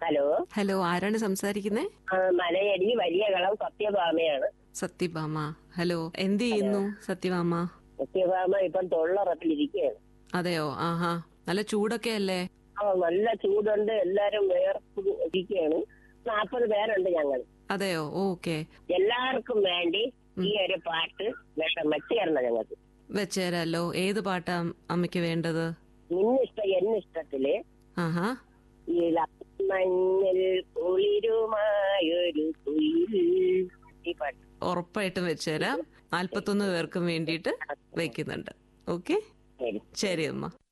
hello hello ആരാണ് സംസാരിക്കുന്നേ ആ, മലയടി വലിയ കളം സത്യഭാമയാണ് സത്യഭാമ ഹലോ എന്ത് ചെയ്യുന്നു സത്യഭാമ സത്യഭാമ ഇപ്പം തൊഴിലുറപ്പിലിരിക്കുകയാണ് അതെയോ ആഹാ നല്ല ചൂടൊക്കെ അല്ലേ ആ നല്ല ചൂടുണ്ട് എല്ലാരും വേർപ്പ് ഇരിക്കുകയാണ് നാൽപ്പത് പേരുണ്ട് ഞങ്ങൾ അതെയോ ഓക്കെ എല്ലാവർക്കും വേണ്ടി ഈ ഒരു പാട്ട് വേണം വെച്ചുതരണം ഞങ്ങൾക്ക് വെച്ചേരാലോ ഏത് പാട്ടാ അമ്മയ്ക്ക് വേണ്ടത് നിന്നിഷ്ട എന്നിഷ്ടത്തില് ആഹാ ഈ മഞ്ഞിൽ കുളിരുമായൊരു കുയിൽ ഈ പാട്ട് ഉറപ്പായിട്ടും വെച്ചേരാം നാൽപ്പത്തൊന്ന് പേർക്കും വേണ്ടിയിട്ട് വെക്കുന്നുണ്ട് ഓക്കെ ശരി ശരി അമ്മ